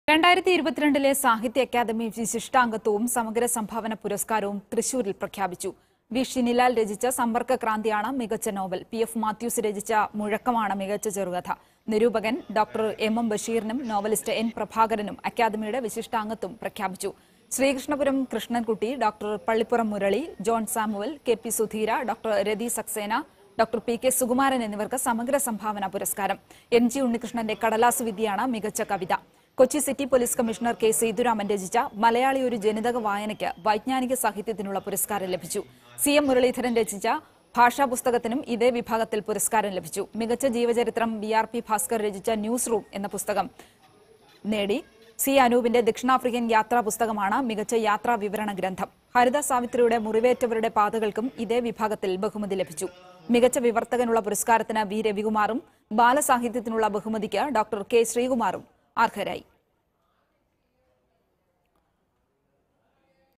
രണ്ടായിരത്തി ഇരുപത്തിരണ്ടിലെ സാഹിത്യ അക്കാദമി വിശിഷ്ടാംഗത്വവും സമഗ്ര സംഭാവന പുരസ്കാരവും തൃശൂരിൽ പ്രഖ്യാപിച്ചു വി ഷിനിലാൽ രചിച്ച സമ്പർക്ക ക്രാന്തിയാണ് മികച്ച നോവൽ പി എഫ് മാത്യൂസ് രചിച്ച മുഴക്കമാണ് മികച്ച ചെറുകഥ നിരൂപകൻ ഡോക്ടർ എം എം ബഷീറിനും നോവലിസ്റ്റ് എൻ പ്രഭാകരനും അക്കാദമിയുടെ വിശിഷ്ടാംഗത്വം പ്രഖ്യാപിച്ചു Sreekrishnapuram Krishnankutty doctor Pallippuram Murali John Samuel K P Sudheera doctor Rathi Saxena doctor P K Sukumaran എന്നിവർക്ക് സമഗ്ര സംഭാവന പുരസ്കാരം എൻ ജി ഉണ്ണികൃഷ്ണന്റെ കടലാസ് വിദ്യയാണ് മികച്ച കവിത Kochi city police commissioner K Sethuraman രചിച്ച മലയാളി ഒരു ജനിതക വായനയ്ക്ക് വൈജ്ഞാനിക സാഹിത്യത്തിനുള്ള പുരസ്കാരം ലഭിച്ചു സി എം മുരളീധരൻ രചിച്ച ഭാഷാ പുസ്തകത്തിനും ഇതേ വിഭാഗത്തിൽ പുരസ്കാരം ലഭിച്ചു മികച്ച ജീവചരിത്രം ബി ആർ പി ഭാസ്കർ രചിച്ച ന്യൂസ് റൂം എന്ന പുസ്തകം നേടി സി അനൂപിന്റെ ദക്ഷിണാഫ്രിക്കൻ യാത്രാ പുസ്തകമാണ് മികച്ച യാത്രാ വിവരണ ഗ്രന്ഥം ഹരിത സാവിത്രിയുടെ മുറിവേറ്റവരുടെ പാതകൾക്കും ഇതേ വിഭാഗത്തിൽ ബഹുമതി ലഭിച്ചു മികച്ച വിവർത്തകനുള്ള പുരസ്കാരത്തിന് വി രവികുമാറും ബാലസാഹിത്യത്തിനുള്ള ബഹുമതിക്ക് ഡോക്ടർ കെ ശ്രീകുമാറും അർഹരായി